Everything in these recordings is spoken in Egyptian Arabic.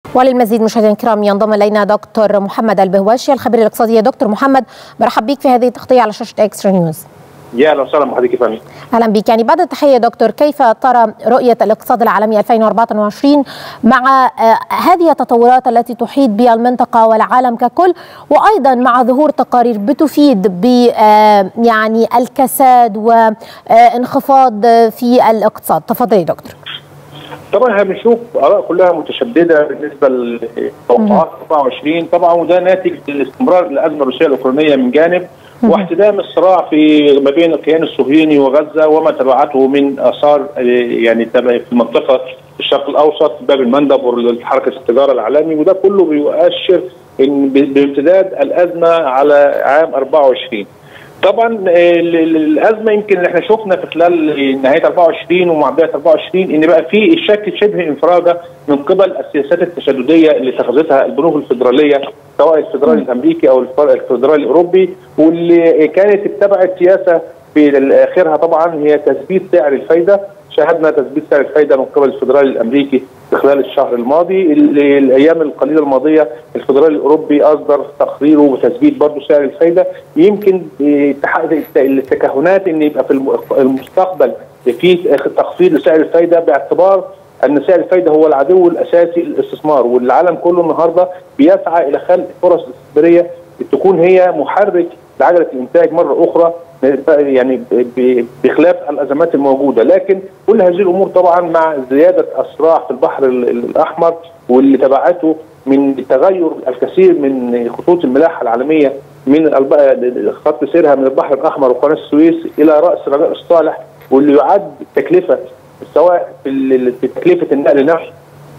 وللمزيد مشاهدينا الكرام ينضم الينا دكتور محمد البهواشي الخبير الاقتصادي يا دكتور محمد مرحب بك في هذه التغطيه على شاشه اكسترا نيوز يا اهلا وسهلا بحضرتك يا فندم اهلا بك يعني بعد التحيه دكتور كيف ترى رؤيه الاقتصاد العالمي 2024 مع آه هذه التطورات التي تحيط بها المنطقه والعالم ككل وايضا مع ظهور تقارير بتفيد ب آه يعني الكساد وانخفاض في الاقتصاد تفضلي دكتور طبعا احنا بنشوف اراء كلها متشدده بالنسبه لتوقعات 24 طبعا وده ناتج لاستمرار الازمه الروسيه الاوكرانيه من جانب واحتدام الصراع في ما بين الكيان الصهيوني وغزه وما تبعته من اثار يعني في المنطقه الشرق الاوسط باب المندب وحركه التجاره العالمي وده كله بيؤشر ان بامتداد الازمه على عام 24 طبعا الازمه يمكن اللي احنا شفنا في خلال نهايه 24 ومع بدايه 24 ان بقى في الشك شبه انفراجه من قبل السياسات التشدديه اللي اتخذتها البنوك الفدراليه سواء الفدرالي الامريكي او الفدرالي الاوروبي واللي كانت اتبعت سياسه في اخرها طبعا هي تثبيت سعر الفايده شاهدنا تثبيت سعر الفايده من قبل الفدرالي الامريكي في خلال الشهر الماضي الايام القليله الماضيه الفدرالي الاوروبي اصدر تقريره بتثبيت برضه سعر الفايده يمكن التكهنات ان يبقى في المستقبل في تخفيض لسعر الفايده باعتبار ان سعر الفايده هو العدو الاساسي للاستثمار والعالم كله النهارده بيسعى الى خلق فرص استثماريه تكون هي محرك لعجله الانتاج مره اخرى يعني بخلاف الازمات الموجوده لكن كل هذه الامور طبعا مع زياده الصراع في البحر الاحمر واللي تبعته من تغير الكثير من خطوط الملاحه العالميه من خط سيرها من البحر الاحمر وقناه السويس الى راس رجاء الصالح واللي يعد تكلفه سواء في تكلفه النقل نفسه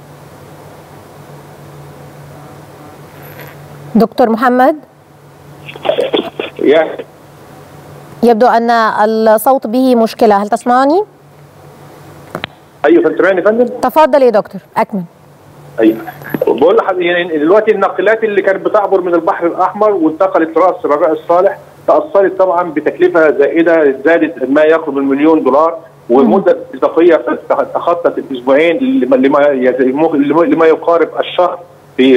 دكتور محمد يعني يبدو ان الصوت به مشكله هل تسمعني ايوه فانت يا فندم تفضل يا دكتور اكمل ايوه بقول لحضرتك يعني دلوقتي الناقلات اللي كانت بتعبر من البحر الاحمر وانتقلت راس رجاء الصالح تاثرت طبعا بتكلفه زائده زادت ما يقرب من مليون دولار والمده الاضافيه تخطت الاسبوعين لما لما يقارب الشهر في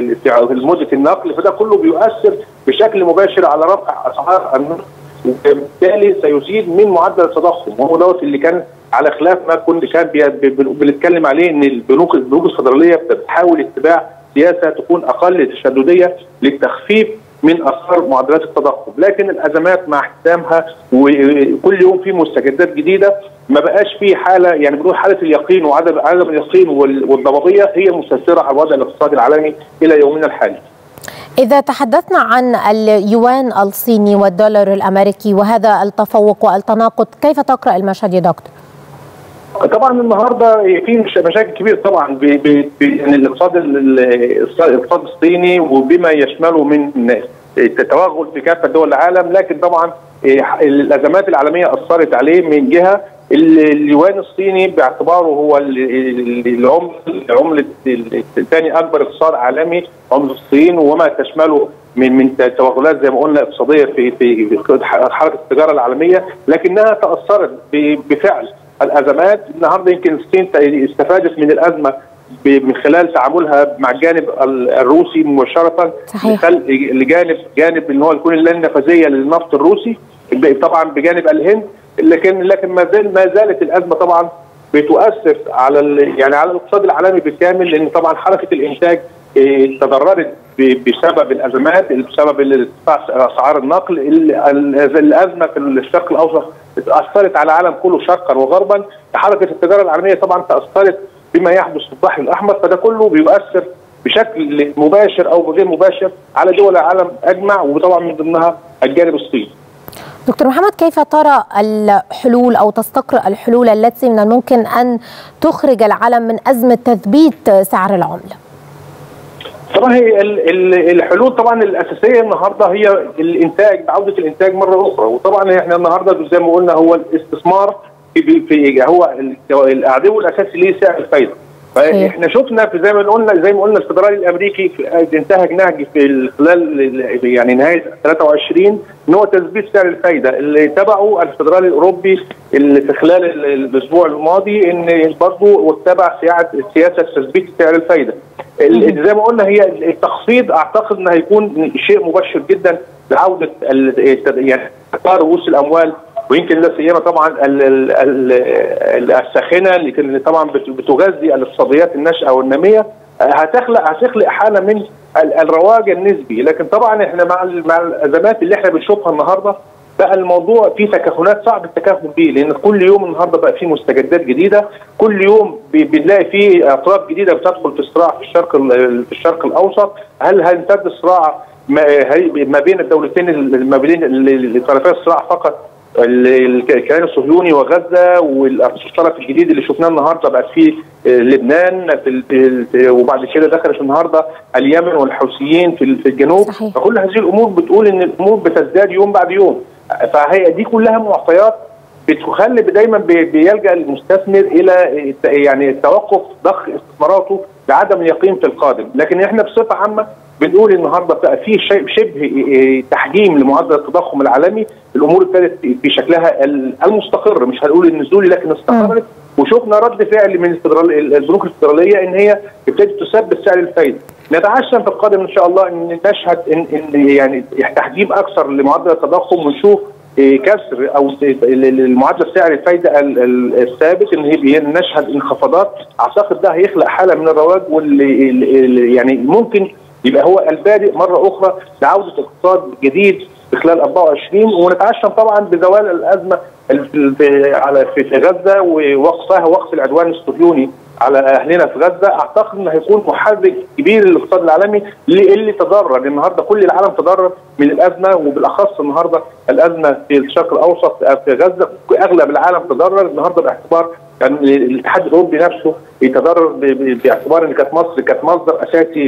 مده النقل فده كله بيؤثر بشكل مباشر على رفع اسعار النقل وبالتالي سيزيد من معدل التضخم وهو دوت اللي كان على خلاف ما كنت كان بنتكلم عليه ان البنوك البنوك الفدراليه بتحاول اتباع سياسه تكون اقل تشدديه للتخفيف من اثار معدلات التضخم، لكن الازمات مع احتدامها وكل يوم في مستجدات جديده ما بقاش في حاله يعني بنقول حاله اليقين وعدم عدم اليقين والضبابيه هي مسيطره على الوضع الاقتصادي العالمي الى يومنا الحالي. إذا تحدثنا عن اليوان الصيني والدولار الأمريكي وهذا التفوق والتناقض كيف تقرأ المشهد يا دكتور؟ طبعا النهارده في مشاكل كبيره طبعا يعني الاقتصاد الاقتصاد الصيني وبما يشمله من توغل في كافه دول العالم لكن طبعا الازمات العالميه اثرت عليه من جهه اليوان الصيني باعتباره هو العمله العمله ثاني اكبر اقتصاد عالمي عمله الصين وما تشمله من من توغلات زي ما قلنا اقتصاديه في في حركه التجاره العالميه لكنها تاثرت بفعل الازمات النهارده يمكن الصين استفادت من الازمه من خلال تعاملها مع الجانب الروسي مباشره صحيح. لجانب جانب ان هو يكون اللجنه النفاذيه للنفط الروسي طبعا بجانب الهند لكن لكن ما زال ما زالت الازمه طبعا بتؤثر على يعني على الاقتصاد العالمي بالكامل لان طبعا حركه الانتاج تضررت بسبب الازمات بسبب ارتفاع اسعار النقل الازمه في الشرق الاوسط اثرت على العالم كله شرقا وغربا حركه التجاره العالميه طبعا تاثرت بما يحدث في البحر الاحمر فده كله بيؤثر بشكل مباشر او غير مباشر على دول العالم اجمع وطبعا من ضمنها الجانب الصيني. دكتور محمد كيف ترى الحلول او تستقرأ الحلول التي من الممكن ان تخرج العالم من ازمه تثبيت سعر العمله؟ طبعا هي الحلول طبعا الاساسيه النهارده هي الانتاج عوده الانتاج مره اخرى وطبعا احنا النهارده زي ما قلنا هو الاستثمار في, في هو العدو الاساسي ليه سعر الفايده فاحنا شفنا في زي ما قلنا زي ما قلنا الفدرالي الامريكي انتهج نهج في خلال يعني نهايه 23 ان هو تثبيت سعر الفايده اللي تبعه الفدرالي الاوروبي اللي في خلال الاسبوع الماضي ان برضه واتبع سياسه تثبيت سعر الفايده زي ما قلنا هي التخفيض اعتقد انه هيكون شيء مبشر جدا لعوده يعني رؤوس الاموال ويمكن لا سيما طبعا الساخنه اللي طبعا بتغذي الاقتصاديات الناشئه والناميه هتخلق هتخلق حاله من الرواج النسبي لكن طبعا احنا مع مع الازمات اللي احنا بنشوفها النهارده بقى الموضوع فيه تكهنات صعب التكهن بيه لان كل يوم النهارده بقى فيه مستجدات جديده كل يوم بنلاقي فيه اطراف جديده بتدخل في الصراع في الشرق في الشرق الاوسط هل هيمتد الصراع ما بين الدولتين ما بين طرفي الصراع فقط الكيان الصهيوني وغزه والطرف الجديد اللي شفناه النهارده بقى فيه لبنان في وبعد كده دخلت النهارده اليمن والحوثيين في الجنوب صحيح. فكل هذه الامور بتقول ان الامور بتزداد يوم بعد يوم فهي دي كلها معطيات بتخلي دايما بيلجا المستثمر الى يعني توقف ضخ استثماراته بعدم اليقين في القادم لكن احنا بصفه عامه بنقول النهارده بقى في شيء شبه تحجيم لمعدل التضخم العالمي الامور ابتدت في شكلها المستقر مش هنقول النزولي لكن استقرت وشفنا رد فعل من البنوك الفدراليه ان هي ابتدت تثبت سعر الفايده نتعشم في القادم ان شاء الله ان نشهد ان, إن يعني تحجيم اكثر لمعدل التضخم ونشوف كسر او المعدل سعر الفايده الثابت ان هي نشهد انخفاضات اعتقد ده هيخلق حاله من الرواج واللي يعني ممكن يبقى هو البادئ مره اخرى لعوده اقتصاد جديد في خلال 24 ونتعشم طبعا بزوال الازمه على في غزه ووقفها وقف العدوان الصهيوني على اهلنا في غزه اعتقد انه هيكون محرك كبير للاقتصاد العالمي اللي تضرر النهارده كل العالم تضرر من الازمه وبالاخص النهارده الازمه في الشرق الاوسط في غزه اغلب العالم تضرر النهارده باعتبار كان يعني الاتحاد الاوروبي نفسه يتضرر باعتبار ان كانت مصر كانت مصدر اساسي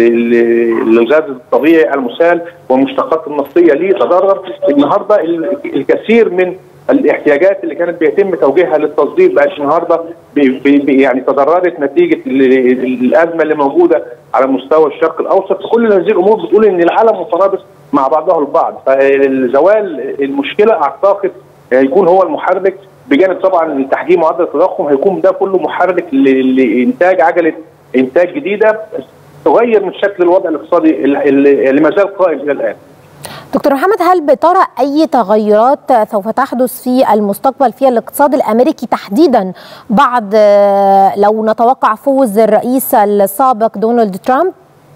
للغاز الطبيعي المسال والمشتقات النفطيه ليه تضرر النهارده الكثير من الاحتياجات اللي كانت بيتم توجيهها للتصدير بقت النهارده بي بي يعني تضررت نتيجه الازمه اللي موجوده على مستوى الشرق الاوسط كل هذه الامور بتقول ان العالم مترابط مع بعضه البعض فزوال المشكله اعتقد هيكون هو المحرك بجانب طبعا تحجيم معدل التضخم هيكون ده كله محرك لانتاج عجله انتاج جديده تغير من شكل الوضع الاقتصادي اللي ما زال قائم الى الان. دكتور محمد هل بترى اي تغيرات سوف تحدث في المستقبل في الاقتصاد الامريكي تحديدا بعد لو نتوقع فوز الرئيس السابق دونالد ترامب؟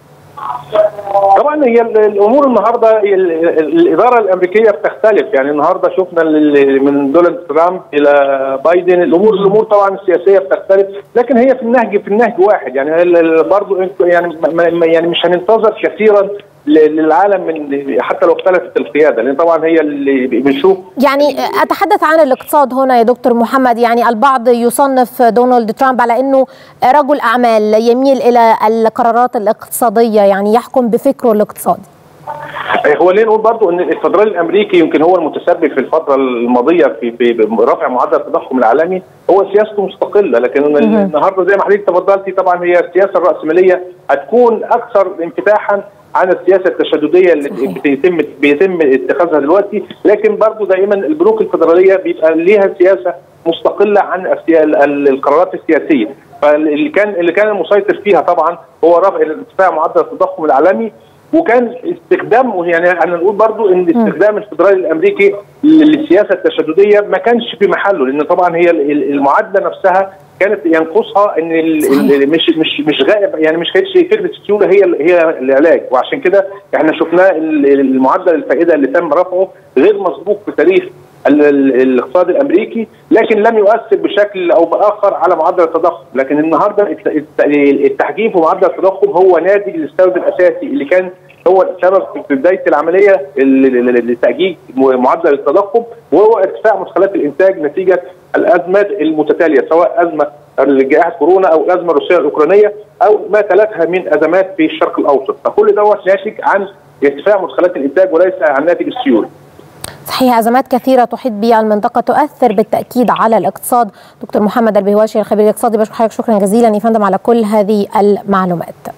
طبعا هي الامور النهارده الاداره الامريكيه بتختلف يعني النهارده شفنا من دونالد ترامب الى بايدن الامور الامور طبعا السياسيه بتختلف لكن هي في النهج في النهج واحد يعني برضه يعني يعني مش هننتظر كثيرا للعالم من حتى لو اختلفت القياده لان طبعا هي اللي بنشوف يعني اتحدث عن الاقتصاد هنا يا دكتور محمد يعني البعض يصنف دونالد ترامب على انه رجل اعمال يميل الى القرارات الاقتصاديه يعني يحكم بفكره الاقتصادي هو ليه نقول برضه ان الفدرالي الامريكي يمكن هو المتسبب في الفتره الماضيه في برفع معدل التضخم العالمي هو سياسته مستقله لكن النهارده زي ما حضرتك تفضلتي طبعا هي السياسه الراسماليه هتكون اكثر انفتاحا عن السياسه التشدديه اللي بيتم بيتم اتخاذها دلوقتي لكن برضه دائما البنوك الفدراليه بيبقى ليها سياسه مستقله عن القرارات السياسيه فاللي كان اللي كان المسيطر فيها طبعا هو رفع ارتفاع معدل التضخم العالمي وكان استخدام يعني انا نقول برضو ان استخدام الفدرالي الامريكي للسياسه التشدديه ما كانش في محله لان طبعا هي المعادله نفسها كانت ينقصها ان مش مش مش غائب يعني مش كانتش فكره السيوله هي هي العلاج وعشان كده احنا شفناه المعدل الفائده اللي تم رفعه غير مسبوق في تاريخ الاقتصاد الامريكي لكن لم يؤثر بشكل او باخر على معدل التضخم لكن النهارده التحجيم في معدل التضخم هو ناتج للسبب الاساسي اللي كان هو السبب في بدايه العمليه لتاجيج معدل التضخم وهو ارتفاع مدخلات الانتاج نتيجه الازمات المتتاليه سواء ازمه جائحه كورونا او الازمه الروسيه الاوكرانيه او ما تلتها من ازمات في الشرق الاوسط فكل دوت ناتج عن ارتفاع مدخلات الانتاج وليس عن ناتج السيوله صحيح ازمات كثيره تحيط بها المنطقه تؤثر بالتاكيد على الاقتصاد دكتور محمد البهواشي الخبير الاقتصادي بشكر حضرتك شكرا جزيلا يا فندم على كل هذه المعلومات